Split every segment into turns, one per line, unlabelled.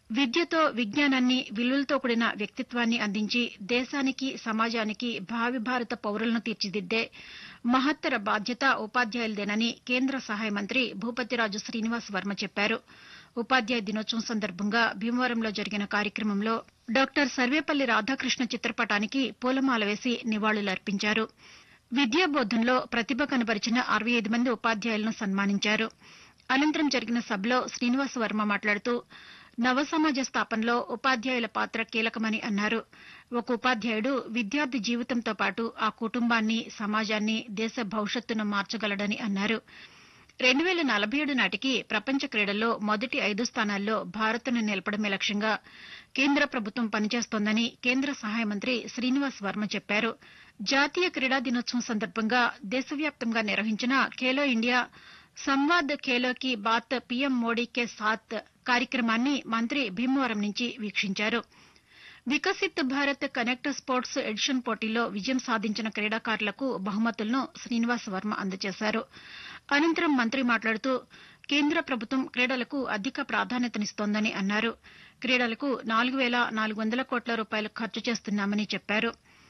విద్యతో విజ్ఞానాన్ని విలువలతో కూడిన వ్యక్తిత్వాన్ని అందించి దేశానికి సమాజానికి భావి భారత పౌరులను తీర్చిదిద్దే మహత్తర బాధ్యత ఉపాధ్యాయులదేనని కేంద్ర సహాయ మంత్రి భూపతిరాజు శ్రీనివాస్ వర్మ చెప్పారు ఉపాధ్యాయ దినోత్సవం సందర్భంగా భీమవరంలో జరిగిన కార్యక్రమంలో డాక్టర్ సర్వేపల్లి రాధాకృష్ణ చిత్రపటానికి పూలమాల వేసి నివాళులర్పించారు విద్యాబోధనలో ప్రతిభ కనబరిచిన అరవై ఐదు మంది ఉపాధ్యాయులను సన్మానించారు అనంతరం జరిగిన సభలో శ్రీనివాస్ వర్మ మాట్లాడుతూ నవ సమాజ స్థాపనలో ఉపాధ్యాయుల పాత్ర కీలకమని అన్నారు ఒక ఉపాధ్యాయుడు విద్యార్థి జీవితంతో పాటు ఆ కుటుంబాన్ని సమాజాన్ని దేశ భవిష్యత్తును మార్చగలడని అన్నారు రెండు వేల నలభై ఏడు నాటికి ప్రపంచ క్రీడల్లో మొదటి ఐదు స్థానాల్లో భారత్ను నిలపడమే లక్ష్యంగా కేంద్ర ప్రభుత్వం పనిచేస్తోందని కేంద్ర సహాయ మంత్రి శ్రీనివాస్ వర్మ చెప్పారు జాతీయ క్రీడా దినోత్సవం సందర్భంగా దేశవ్యాప్తంగా నిర్వహించిన ఖేలో ఇండియా సంవాద్ ఖేలో కీ బాత్ పీఎం మోడీ కే సాత్ కార్యక్రమాన్ని మంత్రి భీమవరం నుంచి వీక్షించారు Viksit Bharat connect sports edition పోటీల్లో విజయం సాధించిన క్రీడాకారులకు బహుమతులను శ్రీనివాస్ వర్మ అందజేశారు అనంతరం మంత్రి మాట్లాడుతూ కేంద్ర ప్రభుత్వం క్రీడలకు అధిక ప్రాధాన్యతనిస్తోందని అన్నారు క్రీడలకు నాలుగు వేల నాలుగు వందల కోట్ల రూపాయలు ఖర్చు చేస్తున్నామని చెప్పారు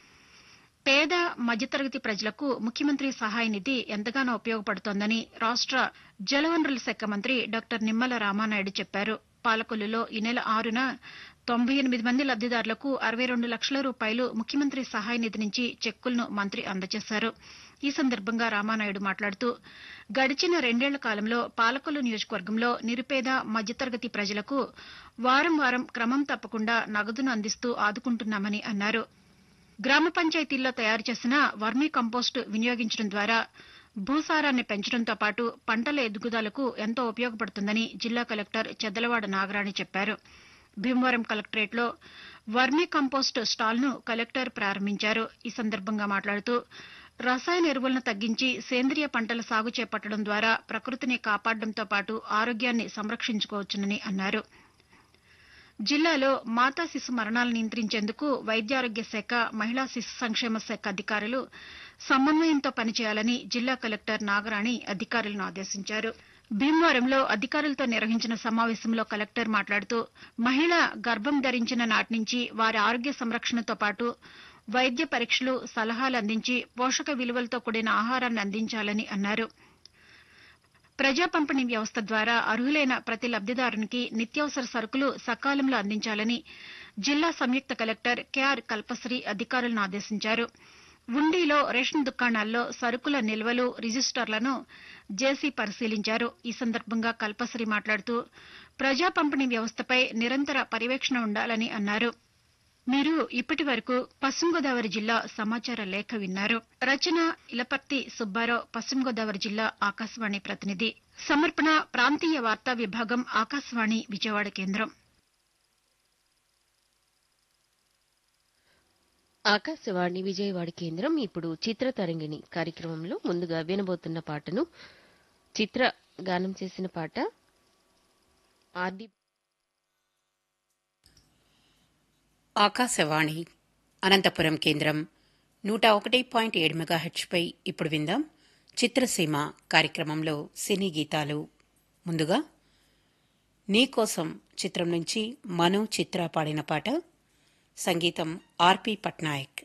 పేద మధ్యతరగతి ప్రజలకు ముఖ్యమంత్రి సహాయ నిధి ఎంతగానో ఉపయోగపడుతోందని రాష్ట జలవనరుల శాఖ మంత్రి డాక్టర్ నిమ్మల రామానాయుడు చెప్పారు పాలకొల్లులో ఈ నెల ఆరున తొంభై ఎనిమిది మంది లబ్దిదారులకు అరవై రెండు లక్షల రూపాయలు ముఖ్యమంత్రి సహాయ నిధి నుంచి చెక్కులను మంత్రి అందజేశారు ఈ సందర్భంగా రామానాయుడు మాట్లాడుతూ గడిచిన రెండేళ్ల కాలంలో పాలకొల్లు నియోజకవర్గంలో నిరుపేద మధ్యతరగతి ప్రజలకు వారం వారం క్రమం తప్పకుండా నగదును అందిస్తూ ఆదుకుంటున్నామని అన్నారు గ్రామ పంచాయతీల్లో తయారు చేసిన వర్మీ కంపోస్టు వినియోగించడం ద్వారా భూసారాన్ని పెంచడంతో పాటు పంటల ఎదుగుదలకు ఎంతో ఉపయోగపడుతుందని జిల్లా కలెక్టర్ చెద్దలవాడ నాగరాణి చెప్పారు భీమవరం కలెక్టరేట్లో వర్మీ కంపోస్ట్ స్టాల్ను కలెక్టర్ ప్రారంభించారు ఈ సందర్భంగా మాట్లాడుతూ రసాయన ఎరువులను తగ్గించి సేంద్రియ పంటల సాగు చేపట్టడం ద్వారా ప్రకృతిని కాపాడడంతో పాటు ఆరోగ్యాన్ని సంరక్షించుకోవచ్చునని అన్నారు జిల్లాలో మాతా శిశు మరణాలను నియంత్రించేందుకు వైద్యారోగ్య శాఖ మహిళా శిశు సంక్షేమ శాఖ అధికారులు సమన్వయంతో పనిచేయాలని జిల్లా కలెక్టర్ నాగరాణి అధికారులను ఆదేశించారు భీమవరంలో అధికారులతో నిర్వహించిన సమావేశంలో కలెక్టర్ మాట్లాడుతూ మహిళ గర్భం ధరించిన నాటి నుంచి వారి ఆరోగ్య సంరక్షణతో పాటు వైద్య పరీక్షలు సలహాలు అందించి పోషక విలువలతో కూడిన ఆహారాన్ని అందించాలని అన్నారు ప్రజా పంపిణీ వ్యవస్థ ద్వారా అర్హులైన ప్రతి లబ్దిదారునికి నిత్యావసర సరుకులు సకాలంలో అందించాలని జిల్లా సంయుక్త కలెక్టర్ కెఆర్ కల్పశ్రీ అధికారులను ఆదేశించారు ఉండిలో రేషన్ దుకాణాల్లో సరుకుల నిల్వలు రిజిస్టర్లను జేసీ పరిశీలించారు ఈ సందర్భంగా కల్పశ్రీ మాట్లాడుతూ ప్రజా పంపిణీ వ్యవస్థపై నిరంతర పర్యవేక్షణ ఉండాలని అన్నారు మీరు ఇప్పటి వరకు పశ్చిమ గోదావరి జిల్లా సమాచార లేఖ విన్నారు రచన ఇలపర్తి సుబ్బారావు పశ్చిమ గోదావరి జిల్లా ఆకాశవాణి ప్రతినిధి సమర్పణ ప్రాంతీయ వార్తా విభాగం ఆకాశవాణి విజయవాడ కేంద్రం
ఆకాశవాణి విజయవాడ కేంద్రం ఇప్పుడు చిత్ర తరంగిణి కార్యక్రమంలో ముందుగా వినబోతున్న పాటను చిత్ర గానం చేసిన పాట ఆర్డి
ఆకాశవాణి అనంతపురం కేంద్రం నూట ఒకటి పాయింట్ ఏడు మెగాహెచ్పై ఇప్పుడు విందాం చిత్రసీమ కార్యక్రమంలో సినీ గీతాలు ముందుగా నీకోసం చిత్రం నుంచి మను చిత్ర పాడిన పాట సంగీతం ఆర్పి పట్నాయక్